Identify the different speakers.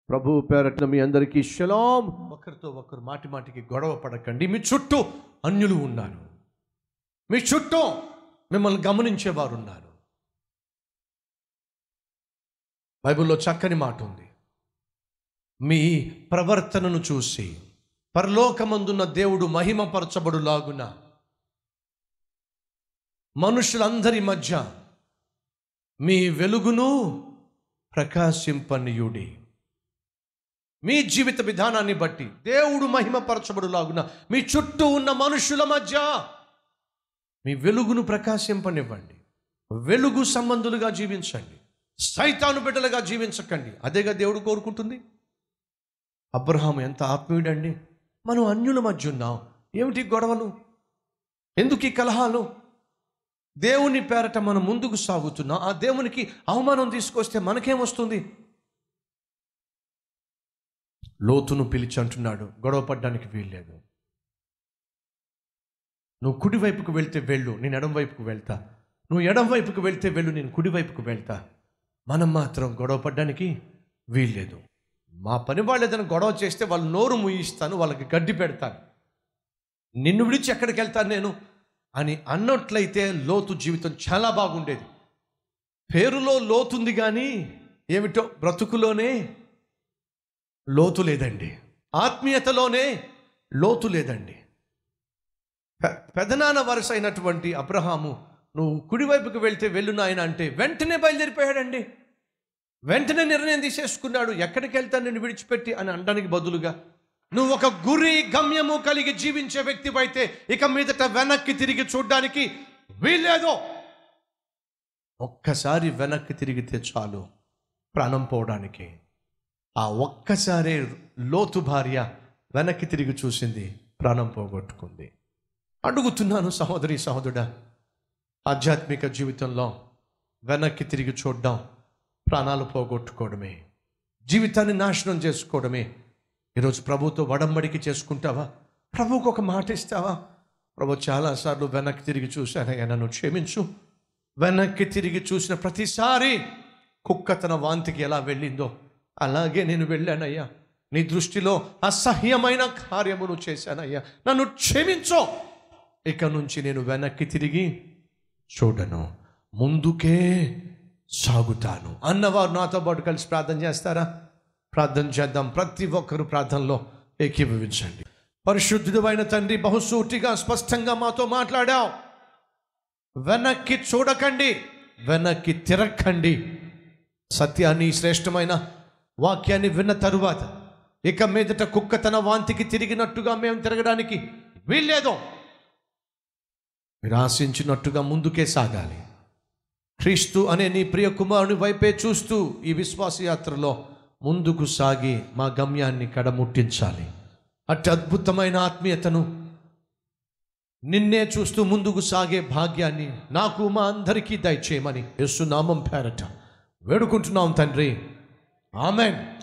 Speaker 1: ప్రభు పేరట్న మీ అందరికీ షలాం ఒకరితో ఒకరు మాటి మాటికి గొడవ పడకండి మీ చుట్టూ అన్యులు ఉన్నారు మీ చుట్టూ మిమ్మల్ని గమనించేవారు ఉన్నారు బైబిల్లో చక్కని మాట ఉంది మీ ప్రవర్తనను చూసి పరలోకమందున్న దేవుడు మహిమపరచబడులాగున మనుషులందరి మధ్య మీ వెలుగును ప్రకాశింపనీయుడి మీ జీవిత విధానాన్ని బట్టి దేవుడు మహిమపరచబడులాగున మీ చుట్టూ ఉన్న మనుషుల మధ్య మీ వెలుగును ప్రకాశింపనివ్వండి వెలుగు సంబంధులుగా జీవించండి సైతాను బిడ్డలుగా జీవించకండి అదేగా దేవుడు కోరుకుంటుంది అబ్రహాం ఎంత ఆత్మీయుడండి మనం అన్యుల మధ్య ఉన్నాం ఏమిటి ఈ గొడవలు ఎందుకు ఈ కలహాలు దేవుని పేరట మనం ముందుకు సాగుతున్నాం ఆ దేవునికి అవమానం తీసుకొస్తే మనకేమొస్తుంది లోతును పిలిచి అంటున్నాడు గొడవ పడ్డానికి వీల్లేదు నువ్వు కుడి వైపుకు వెళ్తే వెళ్ళు నేను ఎడం వైపుకు వెళ్తా నువ్వు ఎడం వైపుకు వెళ్తే వెళ్ళు నేను కుడి వైపుకు వెళ్తా మనం మాత్రం గొడవ పడ్డానికి వీల్లేదు మా పని వాళ్ళు ఏదైనా గొడవ చేస్తే వాళ్ళు నోరు ముయిస్తాను వాళ్ళకి గడ్డి పెడతాను నిన్ను విడిచి ఎక్కడికి వెళ్తాను నేను అని అన్నట్లయితే లోతు జీవితం చాలా బాగుండేది పేరులో లోతుంది కానీ ఏమిటో బ్రతుకులోనే లోతు లేదండి ఆత్మీయతలోనే లోతు లేదండి పె- పెదనాన్న వరుస అయినటువంటి అబ్రహాము నువ్వు కుడివైపుకి వెళ్తే వెళ్ళు నాయన అంటే వెంటనే బయలుదేరిపోయాడండి వెంటనే నిర్ణయం తీసేసుకున్నాడు ఎక్కడికి వెళ్తాను నేను విడిచిపెట్టి అని అనడానికి బదులుగా నువ్వు ఒక గురి గమ్యము కలిగి జీవించే వ్యక్తివైతే ఇక మీదట వెనక్కి తిరిగి చూడ్డానికి వీల్లేదు ఒక్కసారి వెనక్కి తిరిగితే చాలు ప్రాణం పోవడానికి ఆ ఒక్కసారే లోతు భార్య వెనక్కి తిరిగి చూసింది ప్రాణం పోగొట్టుకుంది అడుగుతున్నాను సహోదరి సహోదరుడా ఆధ్యాత్మిక జీవితంలో వెనక్కి తిరిగి చూడడం ప్రాణాలు పోగొట్టుకోవడమే జీవితాన్ని నాశనం చేసుకోవడమే ఈరోజు ప్రభుతో వడంబడికి చేసుకుంటావా ప్రభువుకు ఒక మాట ఇస్తావా ప్రభు చాలాసార్లు వెనక్కి తిరిగి చూశానయ్యా నన్ను క్షమించు వెనక్కి తిరిగి చూసిన ప్రతిసారి కుక్క తన వాంతికి ఎలా వెళ్ళిందో అలాగే నేను వెళ్ళానయ్యా నీ దృష్టిలో అసహ్యమైన కార్యమును చేశానయ్యా నన్ను క్షమించు ఇక నుంచి నేను వెనక్కి తిరిగి చూడను ముందుకే సాగుతాను అన్నవారు నాతో పాటు కలిసి ప్రార్థన చేస్తారా ప్రార్థన చేద్దాం ప్రతి ఒక్కరు ప్రార్థనలో ఏకీభవించండి పరిశుద్ధుడు అయిన తండ్రి బహుసూటిగా స్పష్టంగా మాతో మాట్లాడావు వెనక్కి చూడకండి వెనక్కి తిరక్కండి సత్యాన్ని శ్రేష్టమైన వాక్యాన్ని విన్న తరువాత ఇక మీదట కుక్క తన వాంతికి తిరిగినట్టుగా మేము తిరగడానికి వీల్లేదు మీరు ఆశించినట్టుగా ముందుకే సాగాలి క్రీస్తు అనే నీ ప్రియ కుమారుని వైపే చూస్తూ ఈ విశ్వాస యాత్రలో ముందుకు సాగి మా గమ్యాన్ని కడముట్టించాలి అట్టి అద్భుతమైన ఆత్మీయతను నిన్నే చూస్తూ ముందుకు సాగే భాగ్యాన్ని నాకు మా అందరికీ దయచేయమని యేసు నామం పేరట వేడుకుంటున్నాం తండ్రి ఆమెన్